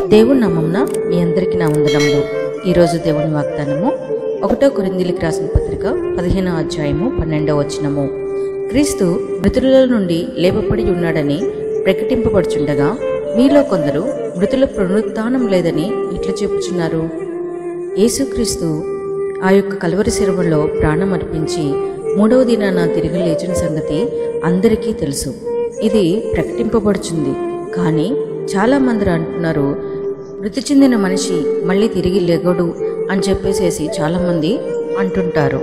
దేవుని నామంన మీ అందరికీ నా వందనములు ఈరోజు దేవుని వాగ్దానము ఒకటో కొరిందిలికి రాసిన పత్రిక పదిహేనో అధ్యాయము పన్నెండవ వచనము క్రీస్తు మృతుల నుండి లేపబడి ఉన్నాడని ప్రకటింపబడుచుండగా మీలో కొందరు మృతుల పునరుత్థానం లేదని ఇట్లు చెప్పుచున్నారు యేసుక్రీస్తు ఆ యొక్క కలవరి శిరవలో ప్రాణం అర్పించి మూడవ దినాన తిరిగి లేచిన సంగతి అందరికీ తెలుసు ఇది ప్రకటింపబడుచుంది కానీ చాలా మంది అంటున్నారు మృతి చెందిన మనిషి మళ్ళీ తిరిగి లెగడు అని చెప్పేసేసి చాలామంది అంటుంటారు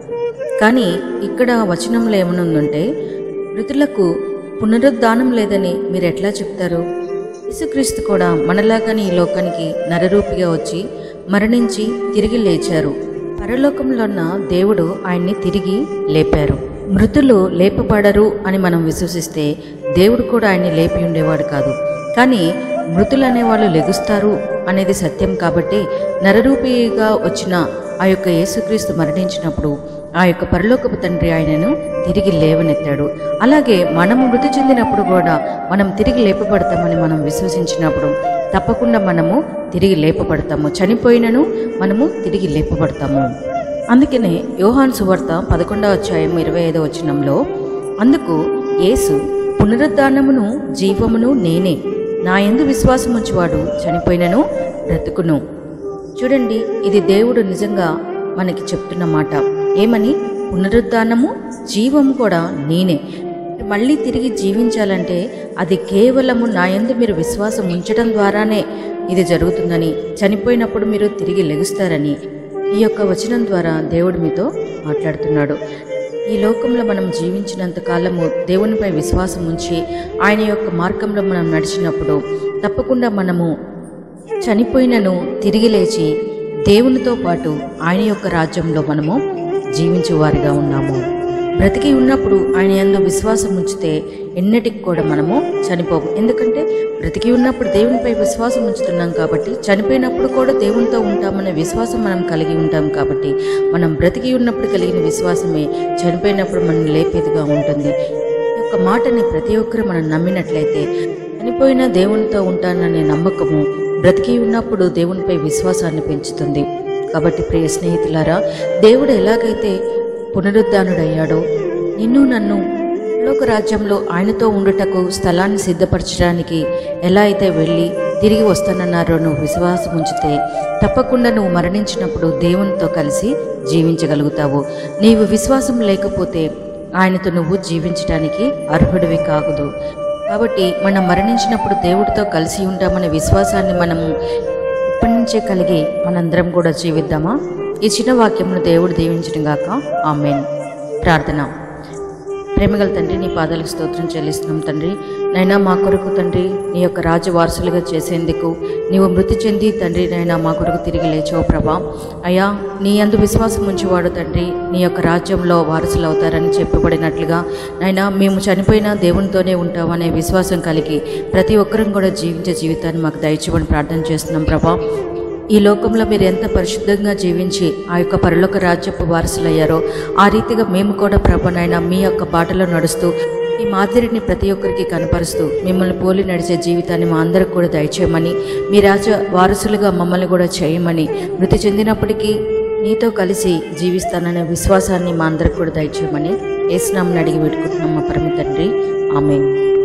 కానీ ఇక్కడ వచనంలో ఏమనుందంటే మృతులకు పునరుద్ధానం లేదని మీరు ఎట్లా చెప్తారు యేసుక్రీస్తు కూడా మనలాగానే ఈ లోకానికి నరరూపిగా వచ్చి మరణించి తిరిగి లేచారు పరలోకంలో ఉన్న దేవుడు ఆయన్ని తిరిగి లేపారు మృతులు లేపబడరు అని మనం విశ్వసిస్తే దేవుడు కూడా ఆయన్ని లేపి ఉండేవాడు కాదు కానీ మృతులు అనేవాళ్ళు లెగుస్తారు అనేది సత్యం కాబట్టి నరరూపిగా వచ్చిన ఆ యొక్క యేసుక్రీస్తు మరణించినప్పుడు ఆ యొక్క పరలోకపు తండ్రి ఆయనను తిరిగి లేవనెత్తాడు అలాగే మనము మృతి చెందినప్పుడు కూడా మనం తిరిగి లేపబడతామని మనం విశ్వసించినప్పుడు తప్పకుండా మనము తిరిగి లేపబడతాము చనిపోయినను మనము తిరిగి లేపబడతాము అందుకనే యోహాన్ సువార్త పదకొండవ అధ్యాయం ఇరవై ఐదవ వచనంలో అందుకు యేసు పునరుద్ధానమును జీవమును నేనే నా ఎందు విశ్వాసం ఉంచువాడు చనిపోయినను బ్రతుకును చూడండి ఇది దేవుడు నిజంగా మనకి చెప్తున్న మాట ఏమని పునరుద్ధానము జీవము కూడా నేనే మళ్ళీ తిరిగి జీవించాలంటే అది కేవలము నా యందు మీరు విశ్వాసం ఉంచడం ద్వారానే ఇది జరుగుతుందని చనిపోయినప్పుడు మీరు తిరిగి లెగుస్తారని ఈ యొక్క వచనం ద్వారా దేవుడు మీతో మాట్లాడుతున్నాడు ఈ లోకంలో మనం జీవించినంత కాలము దేవునిపై విశ్వాసం ఉంచి ఆయన యొక్క మార్గంలో మనం నడిచినప్పుడు తప్పకుండా మనము చనిపోయినను తిరిగి లేచి దేవునితో పాటు ఆయన యొక్క రాజ్యంలో మనము జీవించేవారిగా ఉన్నాము బ్రతికి ఉన్నప్పుడు ఆయన యందు విశ్వాసం ఉంచితే ఎన్నటికి కూడా మనము చనిపోము ఎందుకంటే బ్రతికి ఉన్నప్పుడు దేవునిపై విశ్వాసం ఉంచుతున్నాం కాబట్టి చనిపోయినప్పుడు కూడా దేవునితో ఉంటామనే విశ్వాసం మనం కలిగి ఉంటాం కాబట్టి మనం బ్రతికి ఉన్నప్పుడు కలిగిన విశ్వాసమే చనిపోయినప్పుడు మనం లేపేదిగా ఉంటుంది ఈ యొక్క మాటని ప్రతి ఒక్కరు మనం నమ్మినట్లయితే చనిపోయిన దేవునితో ఉంటాననే నమ్మకము బ్రతికి ఉన్నప్పుడు దేవునిపై విశ్వాసాన్ని పెంచుతుంది కాబట్టి ప్రియ స్నేహితులారా దేవుడు ఎలాగైతే పునరుద్ధానుడయ్యాడో నిన్ను నన్ను లోక రాజ్యంలో ఆయనతో ఉండుటకు స్థలాన్ని సిద్ధపరచడానికి ఎలా అయితే వెళ్ళి తిరిగి వస్తానన్నారో నువ్వు విశ్వాసం ఉంచితే తప్పకుండా నువ్వు మరణించినప్పుడు దేవునితో కలిసి జీవించగలుగుతావు నీవు విశ్వాసం లేకపోతే ఆయనతో నువ్వు జీవించడానికి అర్హుడివి కాకూడదు కాబట్టి మనం మరణించినప్పుడు దేవుడితో కలిసి ఉంటామనే విశ్వాసాన్ని మనము ఇప్పటి నుంచే కలిగి మనందరం కూడా జీవిద్దామా ఈ చిన్న వాక్యమును దేవుడు దీవించడం గాక ఆమెన్ ప్రార్థన ప్రేమగల తండ్రి నీ పాదాలకు స్తోత్రం చెల్లిస్తున్నాం తండ్రి నైనా మా కొరకు తండ్రి నీ యొక్క రాజు వారసులుగా చేసేందుకు నీవు మృతి చెంది తండ్రి నైనా మా కొరకు తిరిగి లేచావు ప్రభా అయ్యా నీ అందు విశ్వాసం ఉంచేవాడు తండ్రి నీ యొక్క రాజ్యంలో వారసులు అవుతారని చెప్పబడినట్లుగా నైనా మేము చనిపోయినా దేవునితోనే ఉంటామనే విశ్వాసం కలిగి ప్రతి ఒక్కరం కూడా జీవించే జీవితాన్ని మాకు దయచేయమని ప్రార్థన చేస్తున్నాం ప్రభా ఈ లోకంలో మీరు ఎంత పరిశుద్ధంగా జీవించి ఆ యొక్క పరలోక రాజ్యపు వారసులయ్యారో ఆ రీతిగా మేము కూడా ప్రభనైనా మీ యొక్క బాటలో నడుస్తూ ఈ మాదిరిని ప్రతి ఒక్కరికి కనపరుస్తూ మిమ్మల్ని పోలి నడిచే జీవితాన్ని మా అందరికి కూడా దయచేయమని మీ రాజ వారసులుగా మమ్మల్ని కూడా చేయమని మృతి చెందినప్పటికీ నీతో కలిసి జీవిస్తాననే విశ్వాసాన్ని మా అందరికి కూడా దయచేయమని ఏసునామని అడిగి పెట్టుకుంటున్నాం మా పరమ తండ్రి ఆమెన్